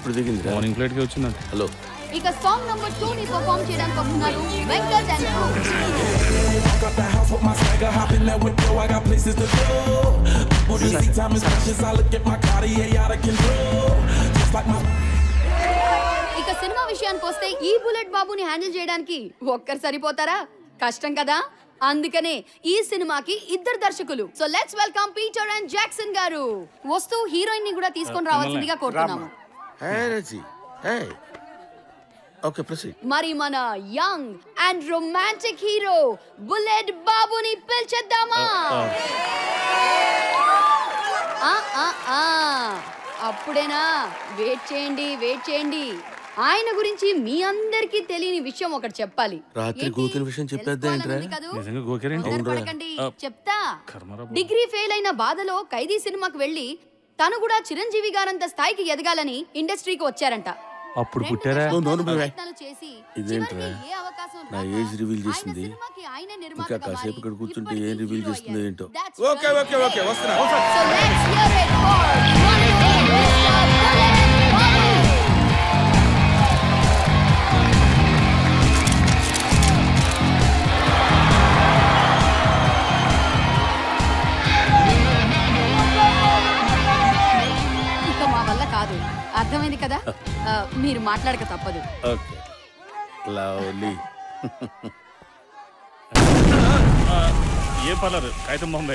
ఎప్పుడు దిగింది morning flight కి వచ్చిందంట హలో ఇక సాంగ్ నంబర్ టూ ని పర్ఫామ్ చేయడానికి వస్తున్నారు Venkat and Got the house with my swagger, hop in that window. I got places to go. People just see time is precious. I look at my Cartier out of control. Just like my ఇక cinema విషయానికి వస్తే ఈ bullet బాబుని handle చేయడానికి ఒక్కరు సరిపోతారా కష్టం కదా అందుకనే ఈ సినిమాకి ఇద్దరు దర్శకులు so let's welcome Peter and Jackson garu వస్తూ హీరోయిన్ ని కూడా తీసుకొని రావాల్సిందిగా కోరుతున్నాము hey Razi hey okay proceed మరి మన young and romantic hero bullet బాబుని పిలిచేద్దామా ఆ, ఆ, ఆ. అప్పుడేనా వెయిట్ చేయండి వెయిట్ చేయండి ఆయన గురించి మీ అందరికీ తెలియని విషయం ఒకటి చెప్పాలి రాత్రి ఏంటి? గోకిన విషయం చెప్పేద్దా ఏంట్రా? తెలుసుకోవాలనుంది కదూ? నిజంగా గోకారేంటి? కంగారు అవునురా. పడకండి. ఆ. చెప్తా కర్మరా బాబు. డిగ్రీ ఫెయిల్ అయిన బాధలో ఖైదీ సినిమాకి వెళ్ళి తను కూడా చిరంజీవి గారంత స్థాయికి ఎదగాలని ఇండస్ట్రీకి వచ్చారంట అప్పుడు రెండు పుట్టారా దశాబ్దాలు నో, నో, నో, ప్రయత్నాలు చేసి ఇదేంట్రా? చివరికి ఏ అవకాశం నా రాక ఏజ్ రివీల్ ఆయన చేసింది. సినిమాకి ఆయనే ఇంకా నిర్మాతగా కాసేపు మారి ఇక్కడ కూర్చుంటే ఇప్పటికీ ఏం రివీల్ హీరో చేస్తుందో అయ్యారు. ఏంటో That's okay very okay okay great. వస్తున్నా So let's hear it for one and only Mr. Bullet Babu. ఇక మా వల్ల కాదు అర్థమైంది కదా ఆ, మీరు మాట్లాడక తప్పదు ఓకే లవ్లీ ఏం పర్లేదు కాగితం బొంబే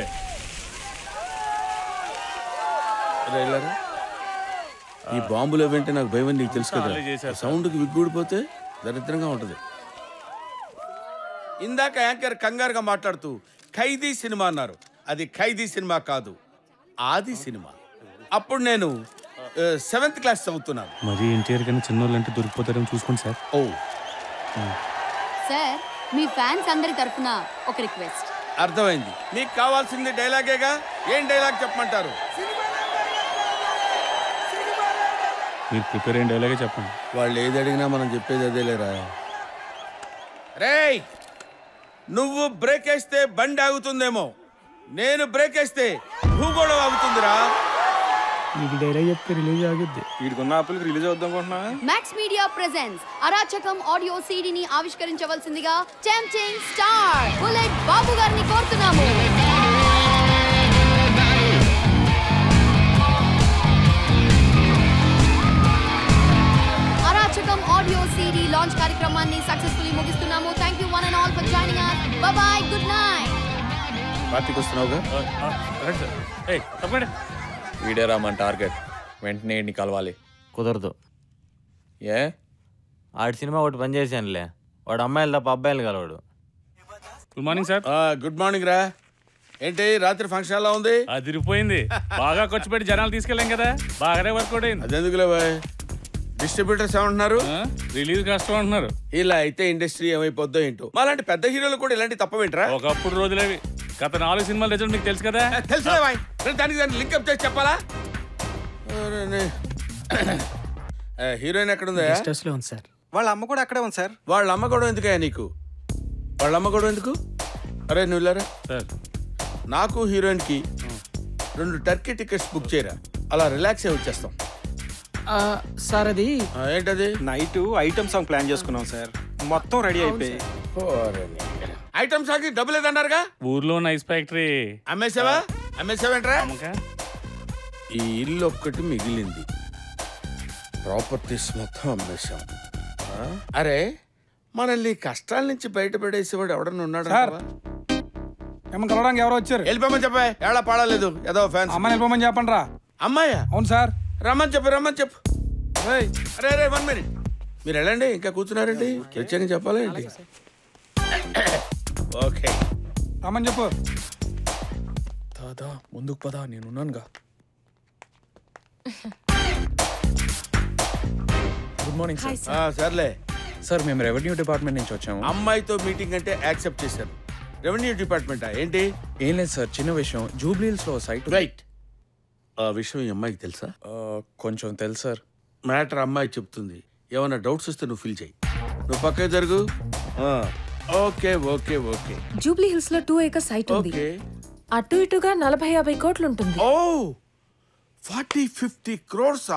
రైలరా ఈ బాంబులు అవంటే నాకు భయం అని నీకు తెలుసు కదా చాలే చేశారు సార్. సౌండ్కి విగ్గూడిపోతే దరిద్రంగా ఉంటది ఇందాక యాంకర్ కంగారుగా మాట్లాడుతూ ఖైదీ సినిమా అన్నారు అది ఖైదీ సినిమా కాదు ఆది సినిమా అప్పుడు నేను సెవెంత్ క్లాస్ చదువుతున్నాను మరి ఎన్టీఆర్ కన్నా చిన్నోళ్ళు అంటే దొరికిపోతారని చూసుకోండి సార్ ఓ సార్ మీ ఫ్యాన్స్ అందరి తరఫున ఒక రిక్వెస్ట్ అర్థమైంది మీకు కావాల్సింది డైలాగేగా ఏం డైలాగ్ చెప్పమంటారు మీరు ప్రిపేర్ అయిన డైలాగే చెప్పండి వాళ్ళు ఏది అడిగినా మనం చెప్పేది అదే లేరా రేయ్ నువ్వు బ్రేక్ వేస్తే బండి ఆగుతుందేమో నేను బ్రేక్ వేస్తే భూగోళం ఆగుతుందిరా నీకు డైలాగ్ చెప్తే రిలీజ్ ఆగుద్ది వీడికున్న ఆపిల్కి రిలీజ్ అవుద్దాం అనుకుంటున్నా max media presents Arachakam audio సీడీని ఆవిష్కరించవలసిందిగా టెంప్టింగ్ స్టార్ బుల్లెట్ బాబు గారిని కోరుతున్నాము అరాచకం ఆడియో సీడీ లాంచ్ కార్యక్రమాన్ని సక్సెస్ఫుల్లీ ముగిస్తున్నాము thank you one and all for joining us bye good night పార్టీకి వస్తున్నావుగా రండి సార్ ఏయ్ తప్పండి వీడియోరా మన టార్గెట్ వెంటనే నీ కలవాలి కుదరదు ఏ ఆడి సినిమా ఒకటి పని చేశానులే వాడు అమ్మాయిలు తప్ప అబ్బాయిలు కలవాడు good morning sir good morning రా ఏంటి రాత్రి ఫంక్షన్ ఎలా ఉంది అదిరిపోయింది బాగా ఖర్చు పెట్టి జనాలు తీసుకెళ్ళాం కదా బాగానే వర్కౌట్ అయింది అదెందుకులే బాయ్ డిస్ట్రిబ్యూటర్స్ ఏమంటున్నారు ఆ? రిలీజ్ కష్టం అంటున్నారు ఇలా అయితే ఇండస్ట్రీ ఏమైపోద్దో ఏంటో మాలాంటి పెద్ద హీరోలు కూడా ఇలాంటి తప్పవేంట్రా ఒకప్పుడు రోజులేవి గత నాలుగు సినిమాల రిజల్ట్ మీకు తెలుసు కదా తెలుసులే బాయ్ నేను దానికి దాన్ని లింకప్ చేసి చెప్పాలా హీరోయిన్ ఎక్కడుందా స్టెస్ లో ఉంది సార్ వాళ్ళ అమ్మ కూడా అక్కడే ఉంది సార్ వాళ్ళ అమ్మ కూడా ఎందుకయ్యా నీకు వాళ్ళ అమ్మ కూడా ఎందుకు అరే నువ్వు వెళ్ళారా సార్ నాకు హీరోయిన్ కి రెండు టర్కీ టికెట్స్ బుక్ చేయరా అలా రిలాక్స్ అయి వచ్చేస్తాం సార్ అది ఆ, ఏంటది నైట్ ఐటమ్ సాంగ్ ప్లాన్ చేసుకున్నాం సార్ మొత్తం రెడీ అయిపోయి ఐటమ్ సాకి డబ్బులు లేదన్నారుగా ఊర్లో ఉన్న ఐస్ ఫ్యాక్టరీ అమ్మేసావా అమ్మేసావేంట్రా అమ్మకా ఈ ఇల్లు ఒక్కటి మిగిలింది ప్రాపర్టీస్ మొత్తం అమ్మేశాం ఆ? అరే మనల్ని కష్టాల నుంచి బయటపడేసేవాడు ఎవడన్నా ఉన్నాడు సార్. ఏమో కలవడానికి ఎవరో వచ్చారు వెళ్ళిపోమని చెప్పా ఎలా పాడలేదు ఏదో ఫ్యాన్స్ అమ్మని వెళ్ళిపోమని చెప్పండి రా అమ్మాయా అవును సార్ రమ్మని చెప్పు రమ్మని చెప్పు ఏయ్, అరే అరే వన్ మినిట్ మీరు వెళ్ళండి ఇంకా కూర్చున్నారండి ప్రత్యేకంగా చెప్పాలా ఏంటి ఓకే రమ్మని చెప్పు దాదా ముందుకు పదా నేనున్నానుగా గుడ్ మార్నింగ్ సార్ ఆ, సర్లే సార్ మేము రెవెన్యూ డిపార్ట్మెంట్ నుంచి వచ్చాము అమ్మాయితో మీటింగ్ అంటే యాక్సెప్ట్ చేశాను రెవెన్యూ డిపార్ట్మెంటా ఏంటి ఏం లేదు సార్ చిన్న విషయం జూబ్లీహిల్స్ లో సైట్ రైట్ ఆ విషయం ఈ అమ్మాయికి తెలుసా కొంచెం తెలుసు సార్ మ్యాటర్ అమ్మాయి చెప్తుంది ఏమైనా డౌట్స్ వస్తే నువ్వు ఫీల్ చేయి నువ్వు పక్కకి జరుగు ఆ, okay okay okay Jubilee Hills లో టూ ఏకర్ సైట్ ఉంది ఓకే అటు ఇటుగా నలభై యాభై కోట్లు ఉంటుంది ఓ ఫార్టీ ఫిఫ్టీ క్రోర్సా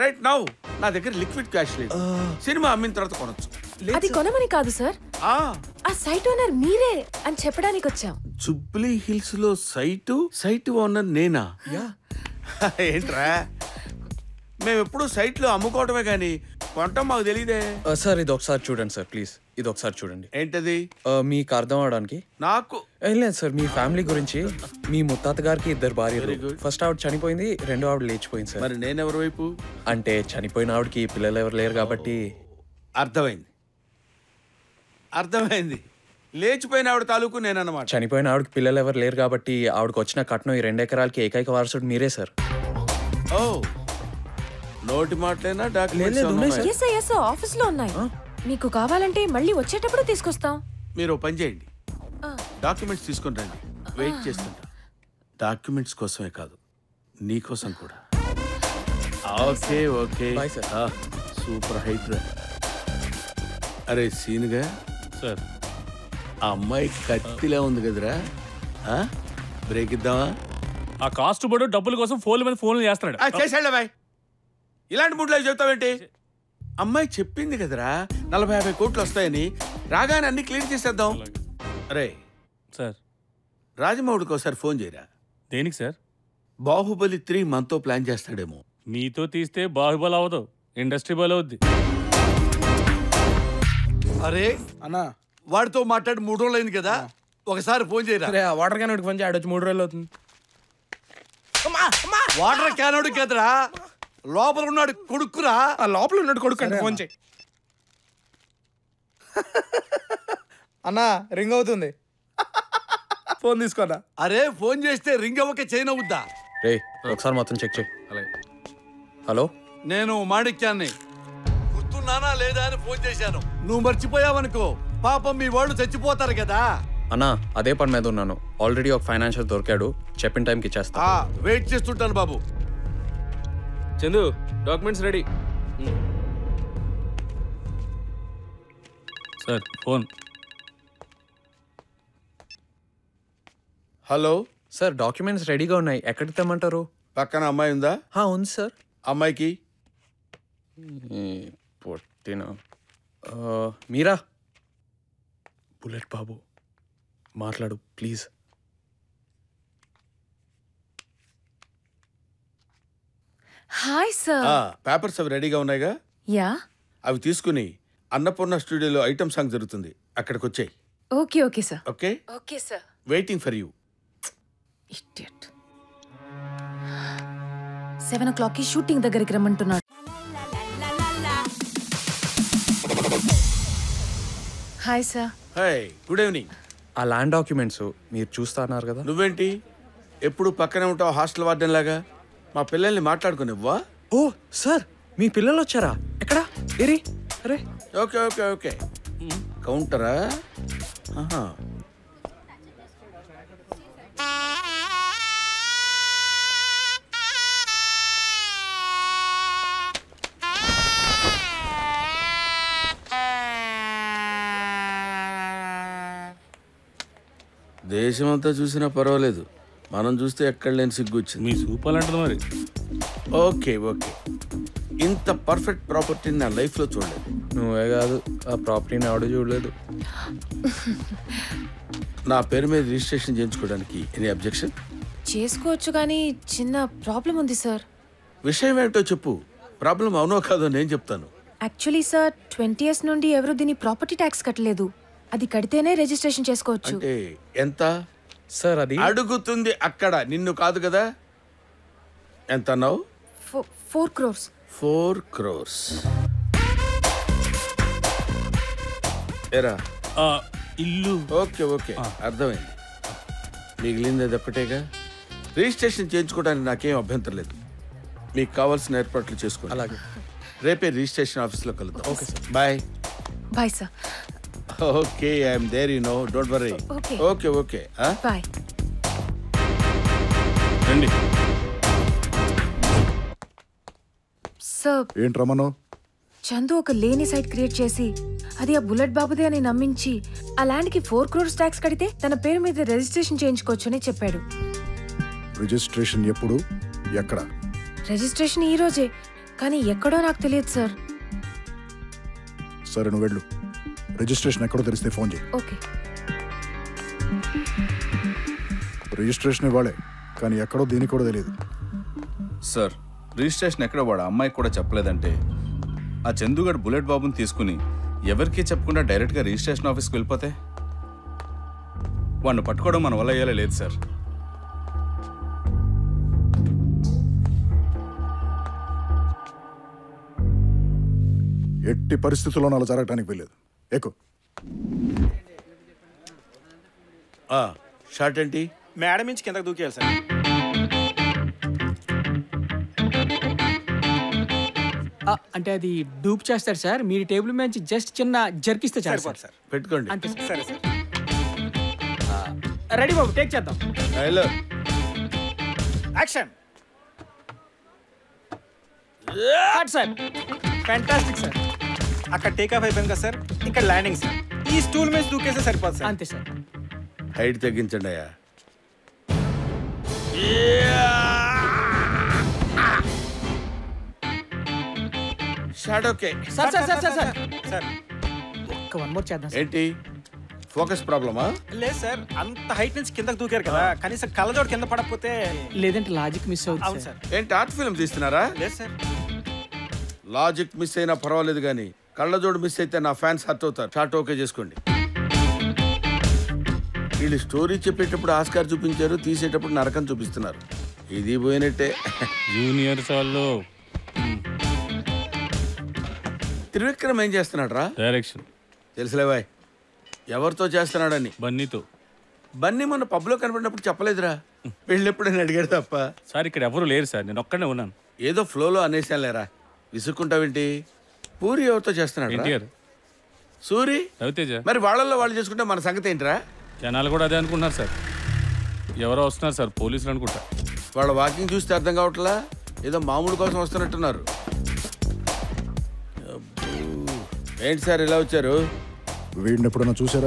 రైట్ నౌ నా దగ్గర లిక్విడ్ క్యాష్ లేదు సినిమా అమ్మిన తర్వాత కొనొచ్చు అది కొనమని కాదు సార్ ఆ ఆ సైట్ ఓనర్ మీరే అని చెప్పడానికి వచ్చాం జుబ్లీ హిల్స్ లో సైటు సైట్ ఓనర్ నేనా ఏంట్రా మేము ఎప్పుడు సైట్లో అమ్ముకోవటమే కానీ కొనటం మాకు తెలియదే సార్ ఇది ఒకసారి చూడండి సార్ ప్లీజ్ ఇది ఒకసారి చూడండి ఏంటది ఆ, మీకు అర్థం అవడానికి నాకు ఏం లేదు సార్ మీ ఫ్యామిలీ గురించి మీ ముత్తాత గారికి ఇద్దరు భార్యలు ఫస్ట్ ఆవిడ చనిపోయింది రెండో ఆవిడ లేచిపోయింది సార్ మరి నేనెవరి వైపు అంటే చనిపోయిన ఆవిడకి పిల్లలు ఎవరు లేరు కాబట్టి అర్థమైంది అర్థమైంది లేచిపోయిన ఆవిడ తాలూకు నేనన్నమాట చనిపోయిన ఆవిడకి పిల్లలు ఎవరు లేరు కాబట్టి ఆవిడకి వచ్చిన కట్నం ఈ రెండు ఎకరాలకి ఏకైక వారసుడు మీరే సార్ ఓ నోటి మాటలేనా డాక్యుమెంట్స్ ఎస్ ఎస్ ఆఫీస్ లో ఉన్నాయి మీకు కావాలంటే మళ్ళీ వచ్చేటప్పుడు తీసుకొస్తాం మీరు ఓ పని చేయండి డాక్యుమెంట్స్ తీసుకొని రండి వెయిట్ చేస్తుంటా డాక్యుమెంట్స్ కోసమే కాదు నీ కోసం కూడా okay okay Bye, sir. Super height రా అరే సీన్గా సార్ ఆ అమ్మాయి కత్తిలా ఉంది కదరా ఆ? బ్రేక్ ఇద్దామా ఆ కాస్ట్ బోర్డు డబ్బుల కోసం ఫోన్ల మీద ఫోన్లు చేస్తున్నాడు ఆ, చేసేళ్ళ బాయ్ ఇలాంటి మూడ్లో చెప్తావేంటి అమ్మాయి చెప్పింది కదరా నలభై యాభై కోట్లు వస్తాయని రాగానే అన్ని క్లియర్ చేసేద్దాం అరే సార్ రాజమౌళికి ఒకసారి ఫోన్ చేయరా దేనికి సార్ బాహుబలి త్రీ మనతో ప్లాన్ చేస్తాడేమో మీతో తీస్తే బాహుబలి అవ్వదు ఇండస్ట్రీ బల్ అవుద్ది అరే అన్నా వాడితో మాట్లాడి మూడు రోజులు అయింది కదా ఒకసారి ఫోన్ చేయరా అరే ఆ వాటర్ క్యాన్ ఫోన్ చేయి ఆడొచ్చి మూడు రోజులు అవుతుంది వాటర్ క్యానోడు కదరా లోపల ఉన్నాడు కొడుకురా ఆ లోపల ఉన్నాడు కొడుకు అంటే ఫోన్ చేయి అన్నా రింగ్ అవుతుంది ఫోన్ తీసుకోనా అరే ఫోన్ చేస్తే రింగ్ అవ్వక చేయనవుద్దా రే ఒకసారి మొత్తం చెక్ చేయి హలో నేను మాణిక్యాన్ని గుర్తున్నానా లేదా అని ఫోన్ చేశాను నువ్వు మర్చిపోయావనుకో పాపం మీ వాళ్ళు చచ్చిపోతారు కదా అన్నా అదే పని మీద ఉన్నాను ఆల్రెడీ ఒక ఫైనాన్షియల్ దొరికాడు చెప్పిన టైంకి ఇచ్చేస్తా ఆ వెయిట్ చేస్తుంటాను బాబు Chandu documents ready sir phone hello sir documents రెడీగా ఉన్నాయి ఎక్కడికి తెమ్మంటారు పక్కన అమ్మాయి ఉందా హా, ఉంది సార్ అమ్మాయికి ఈ పొట్టిన ఆ, మీరా బుల్లెట్ బాబు మాట్లాడు ప్లీజ్ హాయ్ సార్ పేపర్స్ అవి రెడీగా ఉన్నాయిగా యా అవి తీసుకుని అన్నపూర్ణ స్టూడియోలో ఐటమ్ సాంగ్ జరుగుతుంది అక్కడికి వచ్చాయి okay okay sir okay okay sir waiting for you idiot seven ఓ క్లాక్కి షూటింగ్ దగ్గరికి రమ్మంటున్నాడు hi sir hi good evening ఆ ల్యాండ్ డాక్యుమెంట్స్ మీరు చూస్తా అన్నారు కదా నువ్వేంటి ఎప్పుడు పక్కనే ఉంటావు హాస్టల్ వార్డెన్ లాగా మా పిల్లల్ని మాట్లాడుకునివ్వా ఓ సార్ మీ పిల్లలు వచ్చారా ఎక్కడ ఏరి అరే ఓకే ఓకే ఓకే కౌంటరా ఆహా. దేశమంతా చూసినా పర్వాలేదు మనం చూస్తే ఎక్కడ లేని సిగ్గు వచ్చింది మీ సూపర్ అంటుంది మరి ఓకే ఓకే ఇంత పర్ఫెక్ట్ ప్రాపర్టీని నా లైఫ్లో చూడలేదు నువ్వే కాదు ఆ ప్రాపర్టీని ఎవడు చూడలేదు నా పేరు మీద రిజిస్ట్రేషన్ చేయించుకోవడానికి ఎనీ అబ్జెక్షన్ చేసుకోవచ్చు కానీ చిన్న ప్రాబ్లం ఉంది సార్ విషయం ఏమిటో చెప్పు ప్రాబ్లం అవునో కాదో నేను చెప్తాను యాక్చువల్లీ సార్ ట్వంటీ ఇయర్స్ నుండి ఎవరు దీని ప్రాపర్టీ ట్యాక్స్ కట్టలేదు అది కడితేనే రిజిస్ట్రేషన్ చేసుకోవచ్చు అంటే ఎంత సార్ అది అడుగుతుంది అక్కడ నిన్ను కాదు కదా ఎంత అన్నావు ఫోర్ క్రోర్స్ ఫోర్ క్రోర్స్ ఎరా ఆ, ఇల్లు ఓకే ఓకే అర్థమైంది మిగిలింది అది ఒక్కటేగా రిజిస్ట్రేషన్ చేయించుకోవడానికి నాకేం అభ్యంతరం లేదు మీకు కావాల్సిన ఏర్పాట్లు చేసుకోండి అలాగే రేపే రిజిస్ట్రేషన్ ఆఫీస్లో కలుద్దాం okay sir bye bye sir okay I'm there you know don't worry Okay. Okay okay bye రండి సార్ ఏంటి రమను చందు ఒక లేని సైట్ క్రియేట్ చేసి అది ఆ బుల్లెట్ బాబుదే అని నమ్మించి ఆ ల్యాండ్ కి ఫోర్ క్రోర్స్ ట్యాక్స్ కడితే తన పేరు మీద రిజిస్ట్రేషన్ చేయించుకోవచ్చు అని చెప్పాడు రిజిస్ట్రేషన్ ఎప్పుడు ఎక్కడ రిజిస్ట్రేషన్ ఈ రోజే కానీ ఎక్కడో నాకు తెలియదు సార్ సరే నువ్వు వెళ్ళు రిజిస్ట్రేషన్ ఎక్కడో తెలిస్తే ఫోన్ చేయి ఓకే రిజిస్ట్రేషన్ ఇవ్వాలే కానీ ఎక్కడో దీనికి కూడా తెలియదు సార్ రిజిస్ట్రేషన్ ఎక్కడ వాడు అమ్మాయికి కూడా చెప్పలేదంటే ఆ చందుగడ్ బుల్లెట్ బాబుని తీసుకుని ఎవరికీ చెప్పకుండా డైరెక్ట్గా రిజిస్ట్రేషన్ ఆఫీస్కి వెళ్ళిపోతే వాడిని పట్టుకోవడం మన వల్ల అయ్యేలా లేదు సార్ ఎట్టి పరిస్థితుల్లోనూ అలా జరగటానికి వెళ్ళలేదు ఎక్కువ షార్ట్ ఏంటి మేడం నుంచి కిందకు దూకేయాలి సార్ ఆ, అంటే అది డూప్ చేస్తారు సార్ మీరు టేబుల్ మీద నుంచి జస్ట్ చిన్న జర్కిస్తే చాలు సార్ సార్ పెట్టుకోండి అంతే సార్ సరే సార్ రెడీ బాబు టేక్ చేద్దాం hello action cut sir fantastic sir అక్కడ టేక్ ఆఫ్ అయిపోయింది కదా సార్ ఇక్కడ ల్యాండింగ్ సార్ ఈ స్టూల్ మీద దూకేస్తే సరిపోదు సార్ అంతే సార్ హైట్ తగ్గించండి అయ్యా short okay sir sir sir sir sir sir ఒక్క వన్ మోర్ చేద్దాం సార్ ఏంటి ఫోకస్ ప్రాబ్లమా లేదు సార్ అంత హైట్ నుంచి కిందకు దూకారు కదా కనీసం కళ్ళజోడు కింద పడకపోతే లేదంటే లాజిక్ మిస్ అవును అవుతుంది సార్ ఏంటి ఆర్ట్ ఫిల్మ్ తీస్తున్నారా లేదు సార్ లాజిక్ మిస్ అయినా పర్వాలేదు కానీ కళ్ళజోడు మిస్ అయితే నా ఫ్యాన్స్ హర్ట్ అవుతారు షార్ట్ ఓకే చేసుకోండి వీళ్ళు స్టోరీ చెప్పేటప్పుడు ఆస్కార్ చూపించారు తీసేటప్పుడు నరకం చూపిస్తున్నారు ఇది పోయినట్టే జూనియర్స్ వాళ్ళు త్రివిక్రమ్ ఏం చేస్తున్నాడు రా డైరెక్షన్ తెలుసులేవాయ్ ఎవరితో చేస్తున్నాడని బన్నీతో బన్నీ మొన్న పబ్లో కనపడినప్పుడు చెప్పలేదురా వెళ్ళెప్పుడని అడిగాడు తప్ప సార్ ఇక్కడ ఎవరు లేరు సార్ నేను ఒక్కడే ఉన్నాను ఏదో ఫ్లోలో అనేసాను లేరా విసుక్కుంటావేంటి పూరి ఎవరితో చేస్తున్నాడు ఎన్టీఆర్ సూరి రవితేజ మరి వాళ్ళల్లో వాళ్ళు చేసుకుంటే మన సంగతి ఏంటిరా జనాలు కూడా అదే అనుకుంటున్నారు సార్ ఎవరో వస్తున్నారు సార్ పోలీసులు అనుకుంటా వాళ్ళ వాకింగ్ చూస్తే అర్థం కావట్లా ఏదో మామూలు కోసం వస్తున్నట్టున్నారు అబ్బో. ఏంటి సార్ ఇలా వచ్చారు వీడిని ఎప్పుడన్నా చూసారా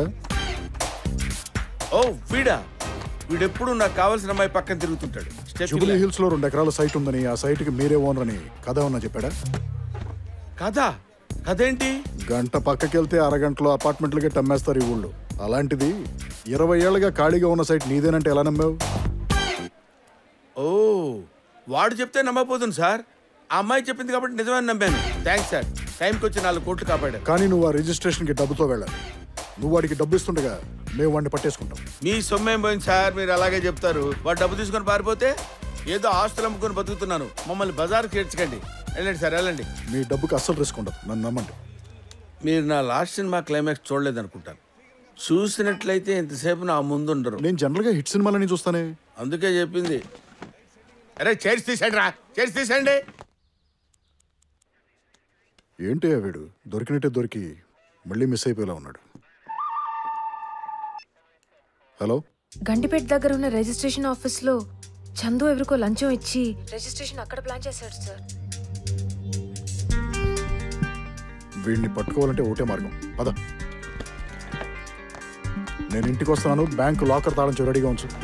ఓ వీడా వీడెప్పుడు నాకు కావాల్సిన అమ్మాయి పక్కన తిరుగుతుంటాడు స్టెప్ జూబ్లీ ఇలా. హిల్స్ లో రెండు ఎకరాల సైట్ ఉందని ఆ సైట్ కి మీరే ఓనర్ అని కథ ఉన్నా చెప్పాడా కథ కథేంటి గంట పక్కకెళ్తే అరగంటలో అపార్ట్మెంట్లకే టమ్మేస్తారు ఈ ఊళ్ళో అలాంటిది ఇరవై ఏళ్ళగా ఖాళీగా ఉన్న సైట్ నీదేనంటే ఎలా నమ్మావు ఓ వాడు చెప్తే నమ్మపోతుంది సార్ ఆ అమ్మాయి చెప్పింది కాబట్టి నిజమని నమ్మాను థ్యాంక్స్ సార్ టైంకి వచ్చి నాలుగు కోట్లు కాపాడారు కానీ నువ్వు ఆ రిజిస్ట్రేషన్ కి డబ్బుతో వెళ్ళాలి నువ్వు వాడికి డబ్బు ఇస్తుండగా మేము వాడిని పట్టేసుకుంటాం మీ సొమ్మేం పోయింది సార్ మీరు అలాగే చెప్తారు వాడు డబ్బు తీసుకొని పారిపోతే ఏదో ఆస్తులు అమ్ముకొని బతుకుతున్నాను మమ్మల్ని బజార్కి చేర్చకండి వెళ్ళండి సార్ వెళ్ళండి మీ డబ్బుకి అస్సలు రిస్క్ ఉండదు నన్ను నమ్మండి మీరు నా లాస్ట్ సినిమా క్లైమాక్స్ చూడలేదనుకుంటాను చూసినట్లయితే ఇంతసేపు నా ముందు ఉండరు నేను జనరల్ గా హిట్ సినిమాలని చూస్తానే అందుకే చెప్పింది అరే చైర్స్ తీసండి రా చైర్స్ తీసండి ఏంటి ఆ వీడు దొరికినట్టే దొరికి మళ్ళీ మిస్ అయిపోయేలా ఉన్నాడు హలో గండిపేట దగ్గర ఉన్న రిజిస్ట్రేషన్ ఆఫీస్ లో చందు ఎవరికో లంచం ఇచ్చి రిజిస్ట్రేషన్ అక్కడ ప్లాన్ చేశాడు సార్ వీడిని పట్టుకోవాలంటే ఒకటే మార్గం పద నేను ఇంటికి వస్తున్నాను బ్యాంక్ లాకర్ తాళం చెవి రెడీగా ఉంచు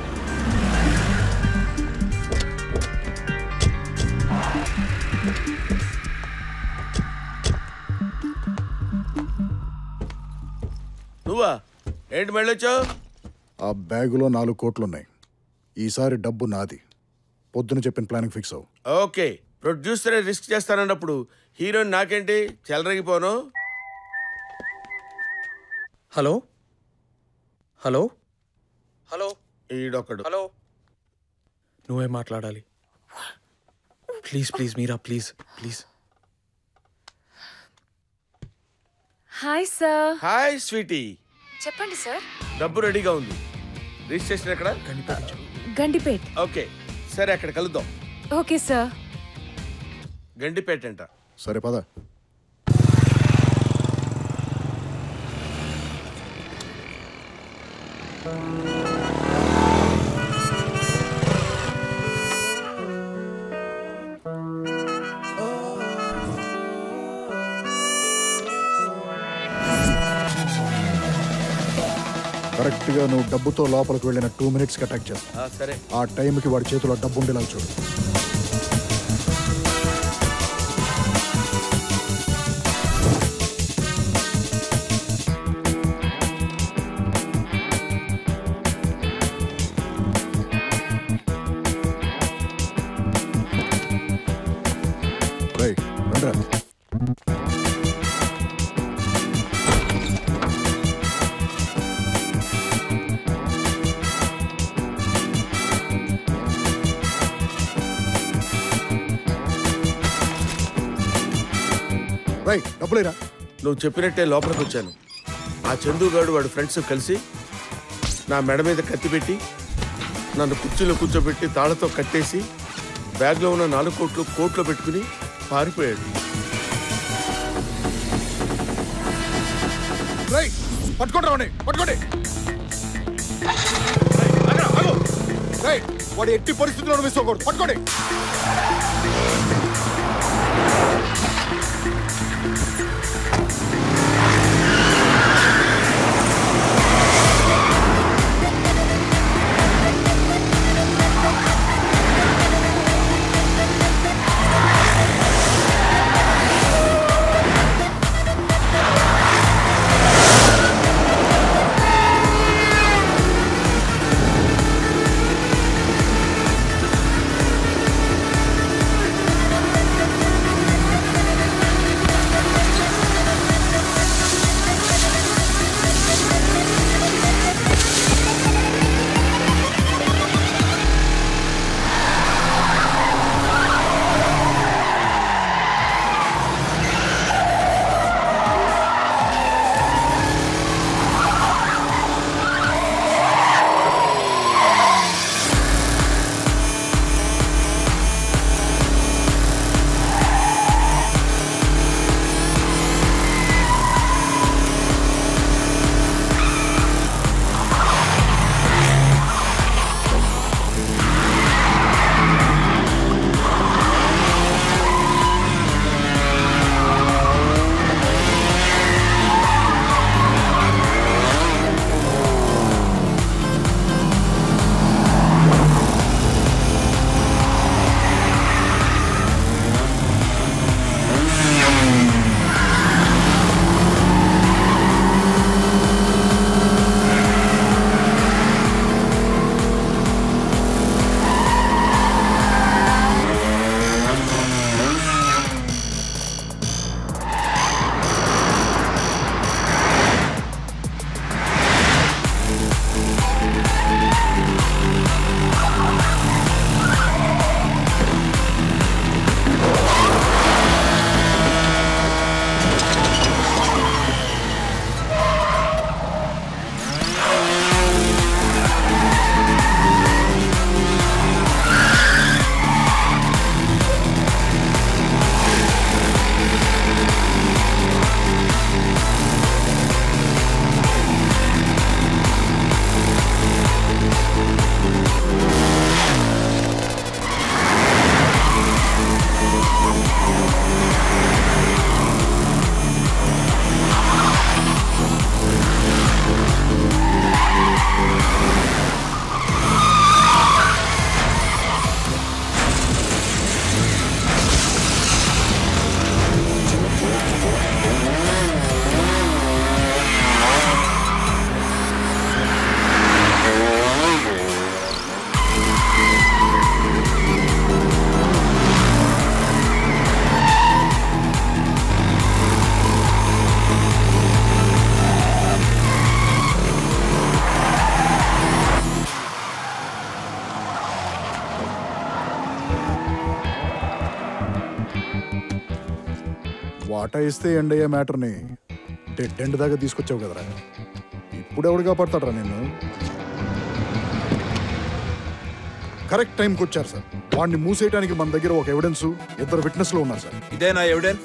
నువ్వా ఏంటి వెళ్ళొచ్చావు ఆ బ్యాగులో నాలుగు కోట్లున్నాయి ఈసారి డబ్బు నాది పొద్దున చెప్పిన ప్లానింగ్ ఫిక్స్ అవ్వు ఓకే ప్రొడ్యూసరే రిస్క్ చేస్తానన్నప్పుడు హీరోయిన్ నాకేంటి చెలరగిపోను హలో హలో హలో ఈడొక్కడు హలో నువ్వే మాట్లాడాలి ప్లీజ్ ప్లీజ్ మీరా please please hi sir hi sweety చెప్పండి సార్ డబ్బు రెడీగా ఉంది రిజిస్ట్రేషన్ ఎక్కడ గండిపేట్ ఓకే సరే అక్కడ కలుద్దాం ఓకే సార్ గండిపేట అంట సరే పద కరెక్ట్ గా నువ్వు డబ్బుతో లోపలికి వెళ్ళిన టూ మినిట్స్ కి అటాక్ చేస్తా ఆ, సరే ఆ టైంకి వాడి చేతిలో డబ్బు ఉండేలా చూడు రైట్ డబ్బులేరా నువ్వు చెప్పినట్టే లోపలికి వచ్చాను ఆ చందుగాడు వాడు ఫ్రెండ్స్ కలిసి నా మెడ మీద కత్తి పెట్టి నన్ను కుర్చీలో కూర్చోబెట్టి తాళతో కట్టేసి బ్యాగ్లో ఉన్న నాలుగు కోట్లు కోట్లో పెట్టుకుని పారిపోయాడు రైట్ పట్టుకోండి రావండి పట్టుకోండి రైట్ వాడు ఎట్టి పరిస్థితుల్లో మిస్ అవ్వకూడదు పట్టుకోండి వాటా ఇస్తే ఎండ్ అయ్యే మ్యాటర్ని డెడ్ ఎండ్ దాకా తీసుకొచ్చావు కదరా ఇప్పుడు ఎవడు కాపాడతాడరా నేను కరెక్ట్ టైంకి వచ్చారు సార్ వాడిని మూసేయడానికి మన దగ్గర ఒక ఎవిడెన్స్ ఇద్దరు విట్నెస్లు ఉన్నారు సార్ ఇదేనా ఎవిడెన్స్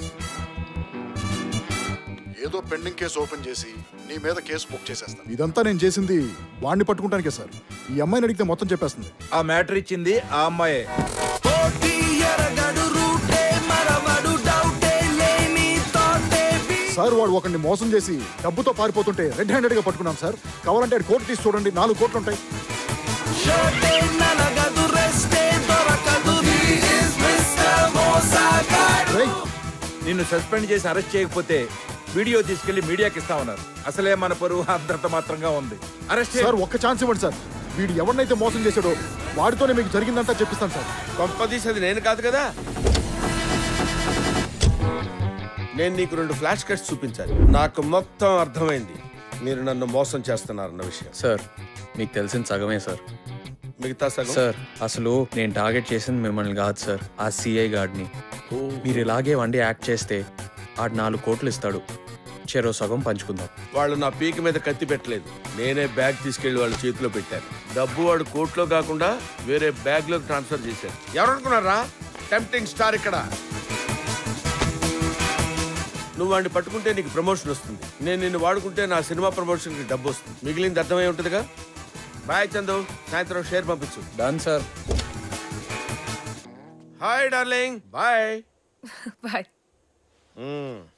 ఏదో పెండింగ్ కేసు ఓపెన్ చేసి నీ మీద కేసు బుక్ చేసేస్తాను ఇదంతా నేను చేసింది వాడిని పట్టుకుంటానికే సార్ ఈ అమ్మాయిని అడిగితే మొత్తం చెప్పేస్తుంది ఆ మ్యాటర్ ఇచ్చింది ఆ అమ్మాయే సార్ వాడు ఒకరిని మోసం చేసి డబ్బుతో పారిపోతుంటే రెడ్ హ్యాండెడ్ గా పట్టుకున్నాం సార్ కావాలంటే ఆడు కోర్టు తీసి చూడండి నాలుగు కోట్లు ఉంటాయి రేయ్, నిన్ను సస్పెండ్ చేసి అరెస్ట్ చేయకపోతే వీడియో తీసుకెళ్లి మీడియాకి ఇస్తామన్నారు అసలే మన పరువు అంతంత మాత్రంగా ఉంది అరెస్ట్ సార్ ఒక్క ఛాన్స్ ఇవ్వండి సార్ వీడు ఎవరినైతే మోసం చేశాడో వాడితోనే మీకు జరిగిందంతా చెప్పిస్తాను సార్ గొప్పదీసి అది నేను కాదు కదా నేను నీకు రెండు ఫ్లాష్ కట్స్ చూపించాలి నాకు మొత్తం అర్థమైంది మీరు నన్ను మోసం చేస్తున్నారన్న విషయం సార్ మీకు తెలిసిన సగమే సార్ మిగతా సగం సార్ అసలు నేను టార్గెట్ చేసింది మిమ్మల్ని కాదు సార్ ఆ సిఐ గార్డ్ని మీరు ఇలాగే వండి యాక్ట్ చేస్తే ఆడు నాలుగు కోట్లు ఇస్తాడు చెరో సగం పంచుకుందాం వాళ్ళు నా పీక మీద కత్తి పెట్టలేదు నేనే బ్యాగ్ తీసుకెళ్లి వాళ్ళ చేతిలో పెట్టాను డబ్బు వాడు కోర్టులో కాకుండా వేరే బ్యాగ్ లోకి ట్రాన్స్ఫర్ చేశారు ఎవరు అనుకున్నారా టెంప్టింగ్ స్టార్ ఇక్కడ నువ్వు వాడిని పట్టుకుంటే నీకు ప్రమోషన్ వస్తుంది నేను నిన్ను వాడుకుంటే నా సినిమా ప్రమోషన్కి డబ్బు వస్తుంది మిగిలింది అర్థమై ఉంటుందిగా బాయ్ చందు సాయంత్రం షేర్ పంపించు done sir hi darling bye bye మ్మ్.